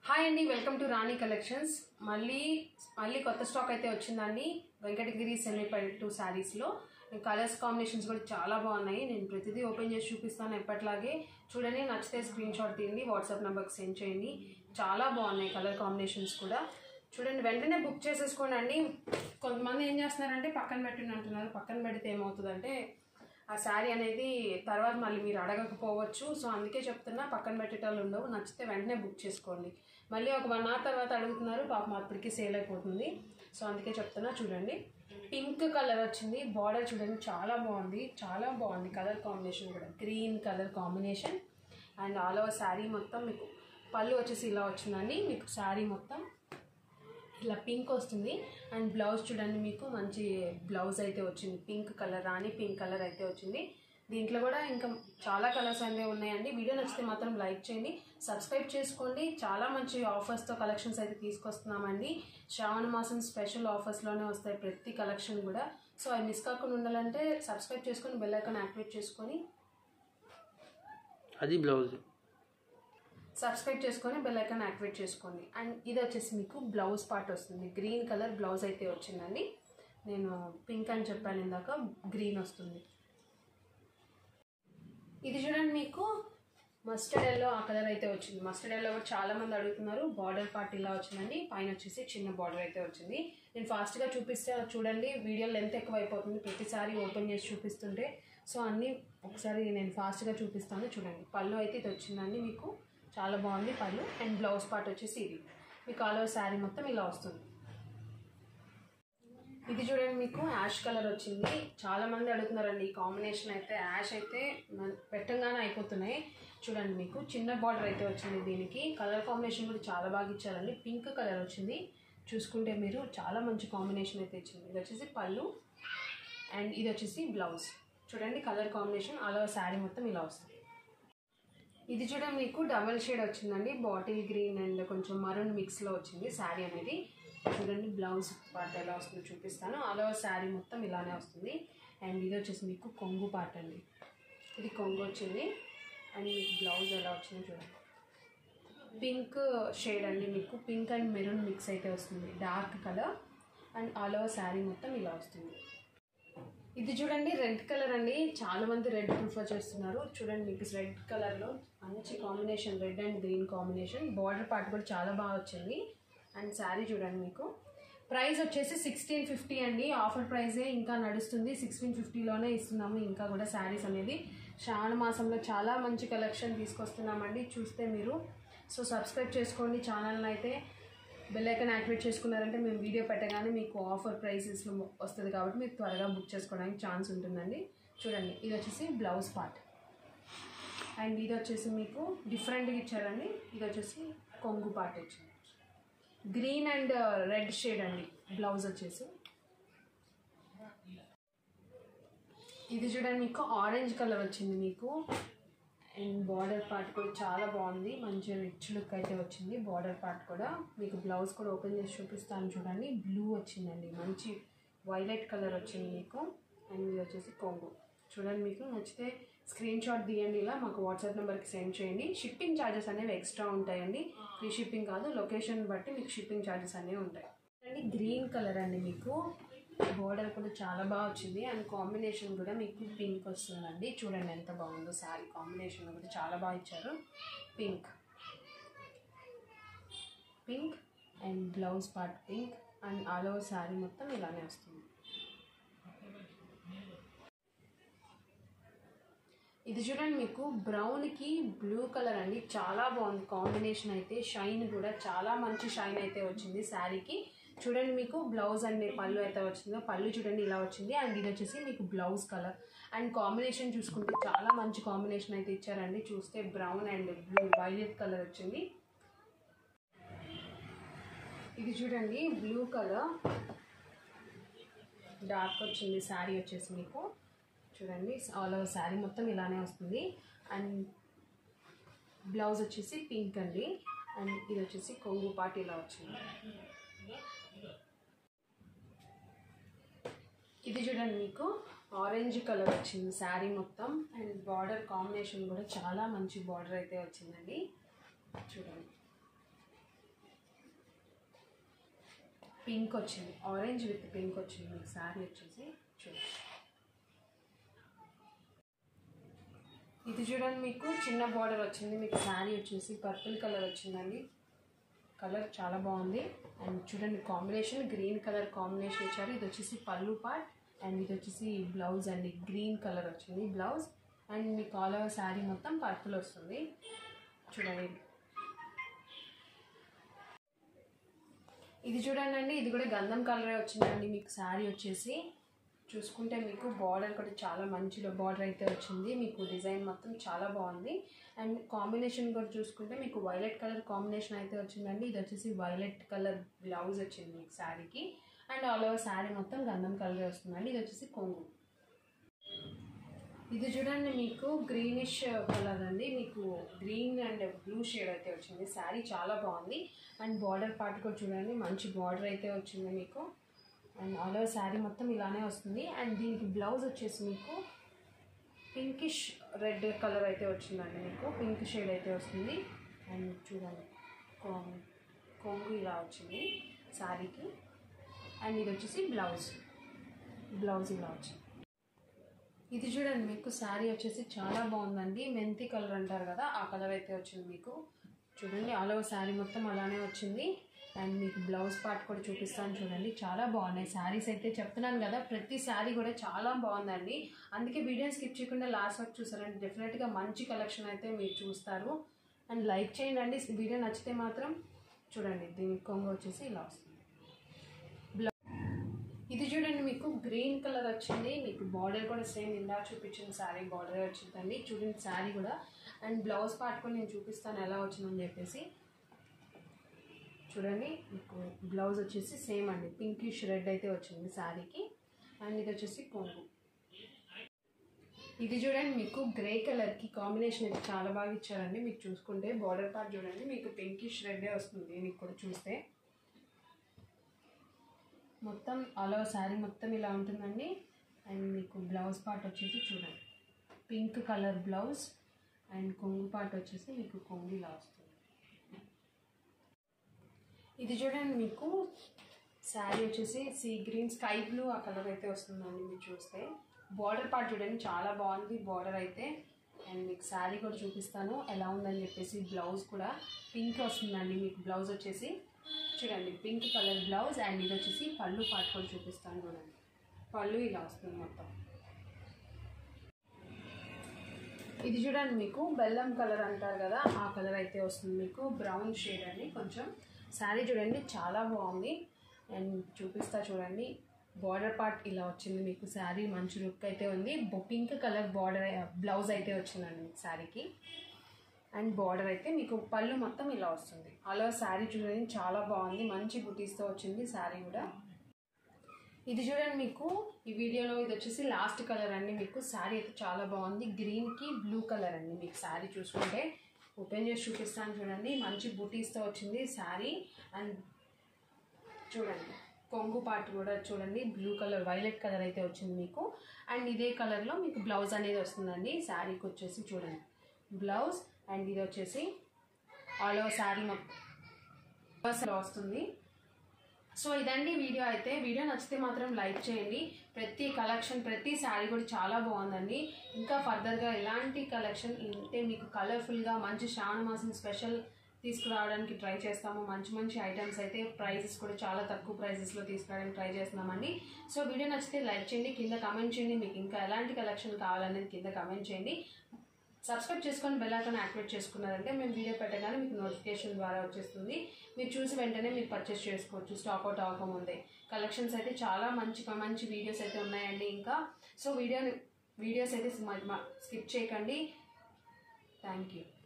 hi అండి welcome to Rani collections మళ్ళీ మళ్ళీ కొత్త స్టాక్ అయితే వచ్చిందండి వెంకటగిరి సెమీ పట్టు శారీస్లో కలర్స్ కాంబినేషన్స్ కూడా చాలా బాగున్నాయి నేను ప్రతిదీ ఓపెన్ చేసి చూపిస్తాను ఎప్పట్లాగే చూడండి నచ్చితే స్క్రీన్ షాట్ తీయండి వాట్సాప్ నెంబర్కి సెండ్ చేయండి చాలా బాగున్నాయి కలర్ కాంబినేషన్స్ కూడా చూడండి వెంటనే బుక్ చేసేసుకోండి అండి కొంతమంది ఏం చేస్తున్నారంటే పక్కన పెట్టిన అంటున్నారు పక్కన పెడితే ఏమవుతుందంటే ఆ శారీ అనేది తర్వాత మళ్ళీ మీరు అడగకపోవచ్చు సో అందుకే చెప్తున్నా పక్కన పెట్టేటోళ్ళు ఉండవు నచ్చితే వెంటనే బుక్ చేసుకోండి మళ్ళీ ఒక వన్ అవర్ తర్వాత అడుగుతున్నారు పాపం అప్పటికి సేల్ అయిపోతుంది సో అందుకే చెప్తున్నా చూడండి పింక్ కలర్ వచ్చింది బార్డర్ చూడండి చాలా బాగుంది చాలా బాగుంది కలర్ కాంబినేషన్ కూడా green colour combination and all over sari మొత్తం మీకు పళ్ళు వచ్చేసి ఇలా వచ్చిందండి మీకు శారీ మొత్తం ఇలా పింక్ వస్తుంది అండ్ బ్లౌజ్ చూడండి మీకు మంచి బ్లౌజ్ అయితే వచ్చింది పింక్ కలర్ రాణి పింక్ కలర్ అయితే వచ్చింది దీంట్లో కూడా ఇంకా చాలా కలర్స్ అనేవి ఉన్నాయండి వీడియో నచ్చితే మాత్రం లైక్ చేయండి సబ్స్క్రైబ్ చేసుకోండి చాలా మంచి ఆఫర్స్తో కలెక్షన్స్ అయితే తీసుకొస్తున్నామండి శ్రావణ మాసం స్పెషల్ ఆఫర్స్లోనే వస్తాయి ప్రతి కలెక్షన్ కూడా సో అవి మిస్ కాకుండా ఉండాలంటే సబ్స్క్రైబ్ చేసుకొని బెల్ ఐకాన్ యాక్టివేట్ చేసుకొని అది బ్లౌజ్ సబ్స్క్రైబ్ చేసుకొని బెల్ ఐకాన్ యాక్టివేట్ చేసుకోండి అండ్ ఇది వచ్చేసి మీకు బ్లౌజ్ పార్ట్ వస్తుంది గ్రీన్ కలర్ బ్లౌజ్ అయితే వచ్చిందండి నేను పింక్ అని చెప్పాను ఇందాక గ్రీన్ వస్తుంది ఇది చూడండి మీకు మస్టర్డ్ ఎల్లో ఆ కలర్ అయితే వచ్చింది మస్టర్డ్ ఎల్లో కూడా చాలా మంది అడుగుతున్నారు బార్డర్ పార్ట్ ఇలా వచ్చిందండి పైన వచ్చేసి చిన్న బార్డర్ అయితే వచ్చింది నేను ఫాస్ట్గా చూపిస్తే చూడండి వీడియో లెంత్ ఎక్కువ అయిపోతుంది ప్రతిసారి ఓపెన్ చేసి చూపిస్తుంటే సో అన్నీ ఒకసారి నేను ఫాస్ట్గా చూపిస్తాను చూడండి పళ్ళు అయితే ఇది వచ్చిందండి మీకు చాలా బాగుంది పళ్ళు అండ్ బ్లౌజ్ పార్ట్ వచ్చేసి ఇది మీకు ఆల్ ఓవర్ శారీ మొత్తం ఇలా వస్తుంది ఇది చూడండి మీకు యాష్ కలర్ వచ్చింది చాలా మంది అడుగుతున్నారండి ఈ కాంబినేషన్ అయితే యాష్ అయితే మ- పెట్టంగానే అయిపోతున్నాయి చూడండి మీకు చిన్న బార్డర్ అయితే వచ్చింది దీనికి కలర్ కాంబినేషన్ కూడా చాలా బాగా ఇచ్చారండి పింక్ కలర్ వచ్చింది చూసుకుంటే మీరు చాలా మంచి కాంబినేషన్ అయితే ఇచ్చింది ఇది వచ్చేసి పళ్ళు అండ్ ఇది వచ్చేసి బ్లౌజ్ చూడండి కలర్ కాంబినేషన్ అలా శారీ మొత్తం ఇలా వస్తుంది ఇది చూడండి మీకు డబల్ షేడ్ వచ్చిందండి బాటిల్ గ్రీన్ అండ్ కొంచెం మరూన్ మిక్స్లో వచ్చింది శారీ అనేది చూడండి బ్లౌజ్ పార్ట్ ఎలా వస్తుందో చూపిస్తాను అలా శారీ మొత్తం ఇలానే వస్తుంది అండ్ ఇది వచ్చేసి మీకు కొంగు పార్ట్ అండి ఇది కొంగు వచ్చింది అండ్ మీకు బ్లౌజ్ ఎలా వచ్చిందో చూడండి పింక్ షేడ్ అండి మీకు పింక్ అండ్ మెరూన్ మిక్స్ అయితే వస్తుంది dark colour and all over sari మొత్తం ఇలా వస్తుంది ఇది చూడండి రెడ్ కలర్ అండి చాలా మంది రెడ్ ప్రిఫర్ చేస్తున్నారు చూడండి మీకు రెడ్ కలర్లో మంచి combination red and green combination border part కూడా చాలా బాగా వచ్చింది అండ్ శారీ చూడండి మీకు ప్రైస్ వచ్చేసి సిక్స్టీన్ ఫిఫ్టీ అండి ఆఫర్ ప్రైజే ఇంకా నడుస్తుంది సిక్స్టీన్ ఫిఫ్టీలోనే ఇస్తున్నాము ఇంకా కూడా శారీస్ అనేది శ్రావణ మాసంలో చాలా మంచి కలెక్షన్ తీసుకొస్తున్నామండి చూస్తే మీరు సో సబ్స్క్రైబ్ చేసుకోండి ఛానల్ని అయితే బెల్ ఐకాన్ యాక్టివేట్ చేసుకున్నారంటే మేము వీడియో పెట్టగానే మీకు ఆఫర్ ప్రైసెస్లో వస్తుంది కాబట్టి మీరు త్వరగా బుక్ చేసుకోవడానికి ఛాన్స్ ఉంటుందండి చూడండి ఇది వచ్చేసి బ్లౌజ్ పార్ట్ అండ్ ఇది వచ్చేసి మీకు డిఫరెంట్గా ఇచ్చారండి ఇది వచ్చేసి కొంగు పార్ట్ వచ్చింది గ్రీన్ అండ్ రెడ్ షేడ్ అండి బ్లౌజ్ వచ్చేసి ఇది చూడండి మీకు ఆరెంజ్ కలర్ వచ్చింది మీకు అండ్ బార్డర్ పార్ట్ కూడా చాలా బాగుంది మంచి రిచ్ లుక్ అయితే వచ్చింది బార్డర్ పార్ట్ కూడా మీకు బ్లౌజ్ కూడా ఓపెన్ చేసి చూపిస్తాను చూడండి బ్లూ వచ్చిందండి మంచి వైలెట్ కలర్ వచ్చింది మీకు అండ్ ఇది వచ్చేసి కొంగు చూడండి మీకు నచ్చితే స్క్రీన్ షాట్ తీయండి ఇలా మాకు వాట్సాప్ నెంబర్కి సెండ్ చేయండి షిప్పింగ్ ఛార్జెస్ అనేవి ఎక్స్ట్రా ఉంటాయండి ఫ్రీ షిప్పింగ్ కాదు లొకేషన్ బట్టి మీకు షిప్పింగ్ ఛార్జెస్ అనేవి ఉంటాయి అండి గ్రీన్ కలర్ అండి మీకు బోర్డర్ కూడా చాలా బాగా వచ్చింది అండ్ కాంబినేషన్ కూడా మీకు పింక్ వస్తుందండి చూడండి ఎంత బాగుందో శారీ కాంబినేషన్ కూడా చాలా బాగా ఇచ్చారు pink pink and blouse part pink and all over sari మొత్తం ఇలానే వస్తుంది ఇది చూడండి మీకు బ్రౌన్కి బ్లూ కలర్ అండి చాలా బాగుంది కాంబినేషన్ అయితే షైన్ కూడా చాలా మంచి షైన్ అయితే వచ్చింది శారీకి చూడండి మీకు బ్లౌజ్ అండ్ పళ్ళు అయితే వచ్చిందో పళ్ళు చూడండి ఇలా వచ్చింది అండ్ ఇది వచ్చేసి మీకు బ్లౌజ్ కలర్ అండ్ కాంబినేషన్ చూసుకుంటే చాలా మంచి కాంబినేషన్ అయితే ఇచ్చారండి చూస్తే brown and blue violet colour వచ్చింది ఇది చూడండి బ్లూ కలర్ డార్క్ వచ్చింది శారీ వచ్చేసి మీకు చూడండి ఆల్ ఓవర్ శారీ మొత్తం ఇలానే వస్తుంది అండ్ బ్లౌజ్ వచ్చేసి పింక్ అండి అండ్ ఇది వచ్చేసి కొంగు పాటు ఇలా వచ్చింది ఇది చూడండి మీకు ఆరెంజ్ కలర్ వచ్చింది శారీ మొత్తం అండ్ బార్డర్ కాంబినేషన్ కూడా చాలా మంచి బార్డర్ అయితే వచ్చిందండి చూడండి పింక్ వచ్చింది ఆరెంజ్ విత్ పింక్ వచ్చింది మీకు శారీ వచ్చేసి చూడండి ఇది చూడండి మీకు చిన్న బార్డర్ వచ్చింది మీకు శారీ వచ్చేసి పర్పుల్ కలర్ వచ్చిందండి కలర్ చాలా బాగుంది అండ్ చూడండి కాంబినేషన్ గ్రీన్ కలర్ కాంబినేషన్ ఇచ్చారు ఇది వచ్చేసి పళ్ళు పార్ట్ అండ్ ఇది వచ్చేసి బ్లౌజ్ అండి గ్రీన్ కలర్ వచ్చింది బ్లౌజ్ అండ్ మీకు ఆల్ ఓవర్ శారీ మొత్తం పర్పుల్ వస్తుంది చూడండి ఇది చూడండి అండి ఇది కూడా గంధం కలరే వచ్చిందండి మీకు శారీ వచ్చేసి చూసుకుంటే మీకు బార్డర్ కూడా చాలా మంచిగా బార్డర్ అయితే వచ్చింది మీకు డిజైన్ మొత్తం చాలా బాగుంది అండ్ కాంబినేషన్ కూడా చూసుకుంటే మీకు వైలెట్ కలర్ కాంబినేషన్ అయితే వచ్చిందండి ఇది వచ్చేసి వైలెట్ కలర్ బ్లౌజ్ వచ్చింది మీకు శారీకి అండ్ ఆల్ ఓవర్ శారీ మొత్తం గంధం కలర్ వస్తుందండి ఇది వచ్చేసి కొంగు ఇది చూడండి మీకు గ్రీనిష్ కలర్ అండి మీకు గ్రీన్ అండ్ బ్లూ షేడ్ అయితే వచ్చింది శారీ చాలా బాగుంది అండ్ బార్డర్ పార్ట్ కూడా చూడండి మంచి బార్డర్ అయితే వచ్చింది మీకు అండ్ ఆల్ ఓవర్ శారీ మొత్తం ఇలానే వస్తుంది అండ్ దీనికి బ్లౌజ్ వచ్చేసి మీకు పింకిష్ రెడ్ కలర్ అయితే వచ్చిందండి మీకు పింక్ షేడ్ అయితే వస్తుంది అండ్ చూడండి కొంగు కొంగు ఇలా వచ్చింది శారీకి అండ్ ఇది వచ్చేసి బ్లౌజ్ బ్లౌజ్ ఇలా వచ్చింది ఇది చూడండి మీకు శారీ వచ్చేసి చాలా బాగుందండి మెంతి కలర్ అంటారు కదా ఆ కలర్ అయితే వచ్చింది మీకు చూడండి ఆల్ ఓవర్ శారీ మొత్తం అలానే వచ్చింది అండ్ మీకు బ్లౌజ్ పార్ట్ కూడా చూపిస్తాను చూడండి చాలా బాగున్నాయి శారీస్ అయితే చెప్తున్నాను కదా ప్రతి శారీ కూడా చాలా బాగుందండి అందుకే వీడియోని స్కిప్ చేయకుండా లాస్ట్ వరకు చూసారండి డెఫినెట్గా మంచి కలెక్షన్ అయితే మీరు చూస్తారు అండ్ లైక్ చేయండి వీడియో నచ్చితే మాత్రం చూడండి దీని కొంగు వచ్చేసి ఇలా వస్తుంది ఇది చూడండి మీకు గ్రీన్ కలర్ వచ్చింది మీకు బార్డర్ కూడా సేమ్ ఇందా చూపించిన శారీ బార్డర్ వచ్చిందండి చూడండి శారీ కూడా అండ్ బ్లౌజ్ పార్ట్ కూడా నేను చూపిస్తాను ఎలా వచ్చిందని చెప్పేసి చూడండి మీకు బ్లౌజ్ వచ్చేసి సేమ్ అండి పింకిష్ రెడ్ అయితే వచ్చింది శారీకి అండ్ ఇది వచ్చేసి కొంగు ఇది చూడండి మీకు గ్రే కలర్కి కాంబినేషన్ అయితే చాలా బాగా ఇచ్చారండి మీకు చూసుకుంటే బార్డర్ పార్ట్ చూడండి మీకు పింకిష్ రెడ్డే వస్తుంది మీకు కూడా చూస్తే మొత్తం ఆల్ ఓవర్ శారీ మొత్తం ఇలా ఉంటుందండి అండ్ మీకు బ్లౌజ్ పార్ట్ వచ్చేసి చూడండి పింక్ కలర్ బ్లౌజ్ అండ్ కొంగు పార్ట్ వచ్చేసి మీకు కొంగు ఇలా వస్తుంది ఇది చూడండి మీకు శారీ వచ్చేసి సీ గ్రీన్ స్కై బ్లూ ఆ కలర్ అయితే వస్తుందండి మీరు చూస్తే బార్డర్ పార్ట్ చూడండి చాలా బాగుంది బార్డర్ అయితే అండ్ మీకు శారీ కూడా చూపిస్తాను ఎలా ఉందని చెప్పేసి బ్లౌజ్ కూడా పింక్ వస్తుందండి మీకు బ్లౌజ్ వచ్చేసి చూడండి పింక్ కలర్ బ్లౌజ్ అండ్ ఇది వచ్చేసి పళ్ళు పార్ట్ కూడా చూపిస్తాను చూడండి పళ్ళు ఇలా వస్తుంది మొత్తం ఇది చూడండి మీకు బెల్లం కలర్ అంటారు కదా ఆ కలర్ అయితే వస్తుంది మీకు బ్రౌన్ షేడ్ అండి కొంచెం శారీ చూడండి చాలా బాగుంది అండ్ చూపిస్తా చూడండి బార్డర్ పార్ట్ ఇలా వచ్చింది మీకు శారీ మంచి లుక్ అయితే ఉంది పింక్ కలర్ బార్డర్ బ్లౌజ్ అయితే వచ్చిందండి మీకు శారీకి అండ్ బార్డర్ అయితే మీకు పళ్ళు మొత్తం ఇలా వస్తుంది అలా శారీ చూడండి చాలా బాగుంది మంచి బుటీస్తో వచ్చింది శారీ కూడా ఇది చూడండి మీకు ఈ వీడియోలో ఇది వచ్చేసి లాస్ట్ కలర్ అండి మీకు శారీ అయితే చాలా బాగుంది గ్రీన్కి బ్లూ కలర్ అండి మీకు శారీ చూసుకుంటే ఓపెన్ చేసి చూపిస్తాను చూడండి మంచి బుటీస్తో వచ్చింది శారీ అండ్ చూడండి కొంగు పార్ట్ కూడా చూడండి బ్లూ కలర్ వైలెట్ కలర్ అయితే వచ్చింది మీకు అండ్ ఇదే కలర్లో మీకు బ్లౌజ్ అనేది వస్తుందండి శారీకి వచ్చేసి చూడండి బ్లౌజ్ అండ్ ఇది వచ్చేసి ఆల్ ఓవర్ శారీ మొత్తం వస్తుంది సో ఇదండి వీడియో అయితే వీడియో నచ్చితే మాత్రం లైక్ చేయండి ప్రతి కలెక్షన్ ప్రతి శారీ కూడా చాలా బాగుందండి ఇంకా ఫర్దర్గా ఎలాంటి కలెక్షన్ అంటే మీకు కలర్ఫుల్గా మంచి శ్రావణ మాసం స్పెషల్ తీసుకురావడానికి ట్రై చేస్తాము మంచి మంచి ఐటమ్స్ అయితే ప్రైజెస్ కూడా చాలా తక్కువ ప్రైజెస్లో తీసుకురావడానికి ట్రై చేస్తున్నామండి సో వీడియో నచ్చితే లైక్ చేయండి కింద కమెంట్ చేయండి మీకు ఇంకా ఎలాంటి కలెక్షన్ కావాలనేది కింద కమెంట్ చేయండి సబ్స్క్రైబ్ చేసుకొని బెల్ ఐకాన్ యాక్టివేట్ చేసుకున్నారంటే మేము వీడియో పెట్టగానే మీకు నోటిఫికేషన్ ద్వారా వచ్చేస్తుంది మీరు చూసి వెంటనే మీరు పర్చేస్ చేసుకోవచ్చు స్టాక్ అవుట్ అవ్వకముందే కలెక్షన్స్ అయితే చాలా మంచి మంచి వీడియోస్ అయితే ఉన్నాయండి ఇంకా సో వీడియో వీడియోస్ అయితే స్కిప్ చేయకండి థ్యాంక్ యూ